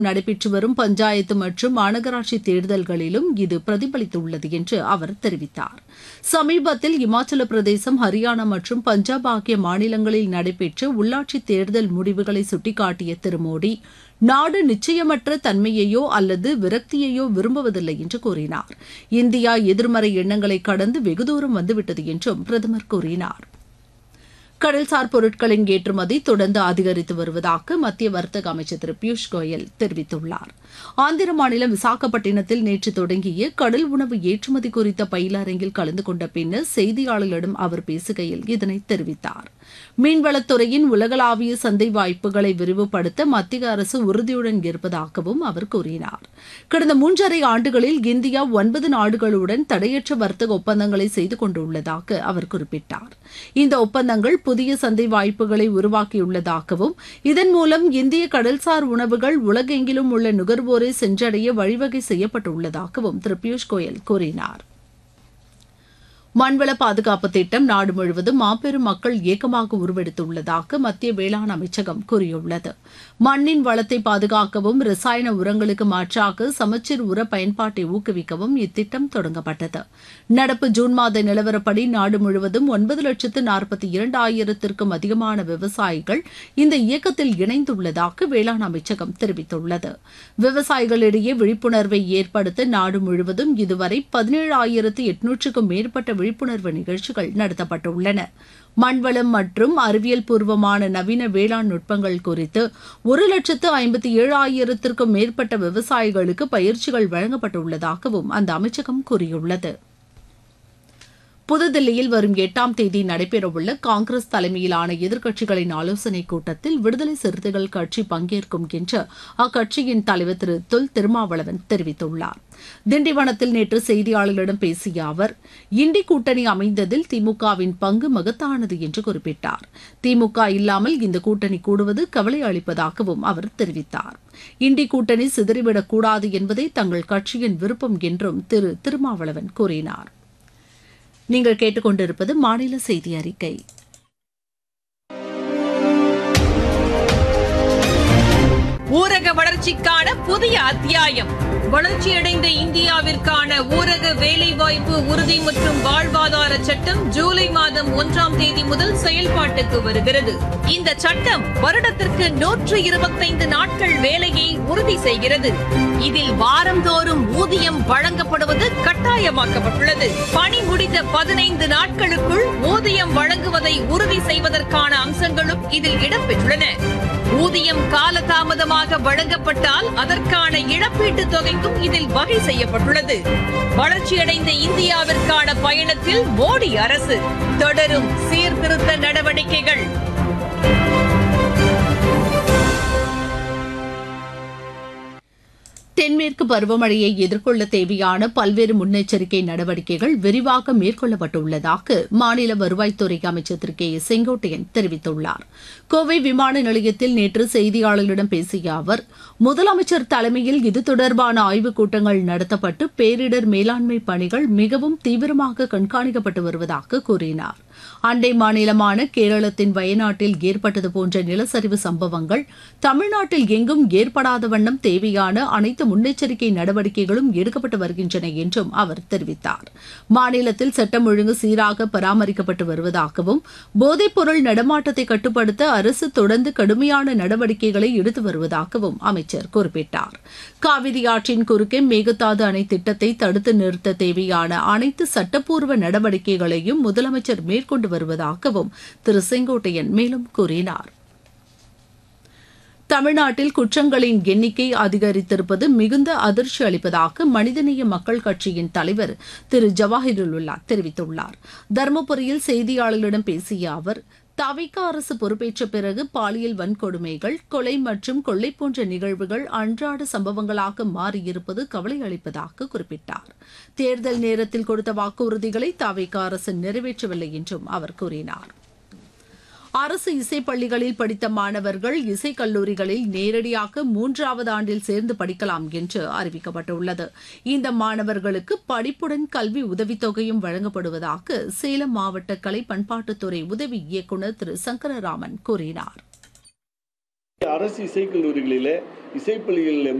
நடைபெற்று வரும் பஞ்சாயத்து மற்றும் மாநகராட்சி தேர்தல்களிலும் இது பிரதிபலித்துள்ளது என்று அவர் தெரிவித்தார் சமீபத்தில் இமாச்சல பிரதேசம் ஹரியானா மற்றும் பஞ்சாப் ஆகிய மாநிலங்களில் நடைபெற்ற உள்ளாட்சி தேர்தல் முடிவுகளை சுட்டிக்காட்டிய திரு மோடி நாடு நிச்சயமற்ற தன்மையையோ அல்லது விரக்தியையோ விரும்புவதில்லை என்று கூறினார் இந்தியா எதிர்மறை எண்ணங்களை கடந்து வெகுதூரம் வந்துவிட்டது என்றும் பிரதமர் கூறினார் கடல்சார் பொருட்களின் ஏற்றுமதி தொடர்ந்து அதிகரித்து வருவதாக மத்திய வர்த்தக அமைச்சர் திரு பியூஷ் கோயல் தெரிவித்துள்ளார் ஆந்திர மாநிலம் விசாகப்பட்டினத்தில் நேற்று தொடங்கிய கடல் உணவு ஏற்றுமதி குறித்த பயிலரங்கில் கலந்து கொண்ட பின்னர் செய்தியாளர்களிடம் அவர் பேசுகையில் இதனை தெரிவித்தார் மீன்வளத்துறையின் உலகளாவிய சந்தை வாய்ப்புகளை விரிவுபடுத்த மத்திய அரசு உறுதியுடன் இருப்பதாகவும் அவர் கூறினார் கடந்த மூன்றரை ஆண்டுகளில் இந்தியா ஒன்பது நாடுகளுடன் தடையற்ற வர்த்தக ஒப்பந்தங்களை செய்து கொண்டுள்ளதாக அவர் குறிப்பிட்டார் இந்த ஒப்பந்தங்கள் புதிய சந்தை வாய்ப்புகளை உருவாக்கியுள்ளதாகவும் இதன் மூலம் இந்திய கடல்சார் உணவுகள் உலகெங்கிலும் உள்ள நுகர்வோரை சென்றடைய வழிவகை செய்யப்பட்டுள்ளதாகவும் திரு பியூஷ் கோயல் கூறினார் மண்வள பாதுகாப்பு திட்டம் நாடு முழுவதும் மாபெரும் மக்கள் இயக்கமாக உருவெடுத்துள்ளதாக மத்திய வேளாண் அமைச்சகம் கூறியுள்ளது மண்ணின் வளத்தை பாதுகாக்கவும் ரசாயன உரங்களுக்கு மாற்றாக சமச்சீர் உர பயன்பாட்டை ஊக்குவிக்கவும் இத்திட்டம் தொடங்கப்பட்டது நடப்பு ஜூன் மாத நிலவரப்படி நாடு முழுவதும் ஒன்பது லட்சத்து நாற்பத்தி இரண்டாயிரத்திற்கும் அதிகமான விவசாயிகள் இந்த இயக்கத்தில் இணைந்துள்ளதாக வேளாண் அமைச்சகம் தெரிவித்துள்ளது விவசாயிகளிடையே விழிப்புணர்வை ஏற்படுத்த நாடு முழுவதும் இதுவரை பதினேழாயிரத்து எட்நூற்றுக்கும் மேற்பட்ட விழிப்புணர்வு நிகழ்ச்சிகள் நடத்தப்பட்டுள்ளன மண்வளம் மற்றும் அறிவியல் பூர்வமான நவீன வேளாண் நுட்பங்கள் குறித்து ஒரு லட்சத்து ஐம்பத்தி ஏழாயிரத்திற்கும் மேற்பட்ட விவசாயிகளுக்கு பயிற்சிகள் வழங்கப்பட்டுள்ளதாகவும் அந்த அமைச்சகம் கூறியுள்ளது புதுதில்லியில் வரும் எட்டாம் தேதி நடைபெறவுள்ள காங்கிரஸ் தலைமையிலான எதிர்க்கட்சிகளின் ஆலோசனைக் கூட்டத்தில் விடுதலை சிறுத்தைகள் கட்சி பங்கேற்கும் என்று அக்கட்சியின் தலைவர் திரு தொல் திருமாவளவன் தெரிவித்துள்ளார் திண்டிவனத்தில் நேற்று செய்தியாளர்களிடம் பேசிய அவர் இண்டி கூட்டணி அமைந்ததில் திமுகவின் பங்கு மகத்தானது என்று குறிப்பிட்டார் திமுக இல்லாமல் இந்த கூட்டணி கூடுவது கவலை அளிப்பதாகவும் அவர் தெரிவித்தார் இண்டி கூட்டணி சிதறிவிடக் கூடாது என்பதே தங்கள் கட்சியின் விருப்பம் என்றும் திரு திருமாவளவன் கூறினார் நீங்கள் கேட்டுக்கொண்டிருப்பது மாநில செய்தி அறிக்கை ஊரக வளர்ச்சிக்கான புதிய அத்தியாயம் வளர்ச்சியடைந்த இந்தியாவிற்கான ஊரக வேலைவாய்ப்பு உறுதி மற்றும் வாழ்வாதார சட்டம் ஜூலை மாதம் ஒன்றாம் தேதி முதல் செயல்பாட்டுக்கு வருகிறது இந்த சட்டம் வருடத்திற்கு நூற்று இருபத்தைந்து நாட்கள் வேலையை உறுதி செய்கிறது இதில் வாரந்தோறும் ஊதியம் வழங்கப்படுவது கட்டாயமாக்கப்பட்டுள்ளது பணி முடிந்த பதினைந்து நாட்களுக்குள் ஊதியம் வழங்குவதை உறுதி செய்வதற்கான அம்சங்களும் இதில் இடம்பெற்றுள்ளன ஊதியம் காலதாமதமாக வழங்கப்பட்டால் அதற்கான இழப்பீட்டுத் தொகைக்கும் இதில் வகை செய்யப்பட்டுள்ளது வளர்ச்சியடைந்த இந்தியாவிற்கான பயணத்தில் மோடி அரசு தொடரும் சீர்திருத்த நடவடிக்கைகள் தென்மேற்கு பருவமழையை எதிர்கொள்ள தேவையான பல்வேறு முன்னெச்சரிக்கை நடவடிக்கைகள் விரிவாக மேற்கொள்ளப்பட்டுள்ளதாக மாநில வருவாய்த்துறை அமைச்சர் திரு கே எஸ் செங்கோட்டையன் தெரிவித்துள்ளார் கோவை விமான நிலையத்தில் நேற்று செய்தியாளர்களிடம் பேசிய அவர் முதலமைச்சர் தலைமையில் இது தொடர்பான ஆய்வுக் கூட்டங்கள் நடத்தப்பட்டு பேரிடர் மேலாண்மை பணிகள் மிகவும் தீவிரமாக கண்காணிக்கப்பட்டு வருவதாக கூறினார் அண்டை மாநிலமான கேரளத்தின் வயநாட்டில் ஏற்பட்டது போன்ற நிலச்சரிவு சம்பவங்கள் தமிழ்நாட்டில் எங்கும் ஏற்படாத வண்ணம் தேவையான அனைத்து முன்னெச்சரிக்கை நடவடிக்கைகளும் எடுக்கப்பட்டு வருகின்றன என்றும் அவர் தெரிவித்தார் மாநிலத்தில் சட்டம் ஒழுங்கு சீராக பராமரிக்கப்பட்டு வருவதாகவும் போதைப்பொருள் நடமாட்டத்தை கட்டுப்படுத்த அரசு தொடர்ந்து கடுமையான நடவடிக்கைகளை எடுத்து வருவதாகவும் அமைச்சர் குறிப்பிட்டார் காவிரி ஆற்றின் குறுக்கே மேகதாது அணை திட்டத்தை தடுத்து நிறுத்த தேவையான அனைத்து சட்டப்பூர்வ நடவடிக்கைகளையும் முதலமைச்சர் மேற்கொண்டு வருவதாகவும் திரு செங்கோட்டையன் மேலும் கூறினார் தமிழ்நாட்டில் குற்றங்களின் எண்ணிக்கை அதிகரித்திருப்பது மிகுந்த அதிர்ச்சி அளிப்பதாக மனிதநேய மக்கள் கட்சியின் தலைவர் திரு ஜவாஹிருல்லா தெரிவித்துள்ளார் தருமபுரியில் செய்தியாளர்களிடம் பேசிய அவர் தவிக அரசு பொறுப்பேற்ற பிறகு பாலியல் வன்கொடுமைகள் கொலை மற்றும் கொள்ளை போன்ற நிகழ்வுகள் அன்றாட சம்பவங்களாக மாறியிருப்பது கவலை அளிப்பதாக குறிப்பிட்டார் தேர்தல் நேரத்தில் கொடுத்த வாக்குறுதிகளை தவிக அரசு நிறைவேற்றவில்லை என்றும் அவர் கூறினார் அரசு இசைப்பள்ளிகளில் படித்த மாணவர்கள் இசைக் கல்லூரிகளில் நேரடியாக மூன்றாவது ஆண்டில் சேர்ந்து படிக்கலாம் என்று அறிவிக்கப்பட்டுள்ளது இந்த மாணவர்களுக்கு படிப்புடன் கல்வி உதவித்தொகையும் வழங்கப்படுவதாக சேலம் மாவட்ட கலை பண்பாட்டுத்துறை உதவி இயக்குநர் திரு சங்கரராமன் கூறினார் அரசு இசைக்கல்லூரிகளிலே இசைப்பள்ளிகளில்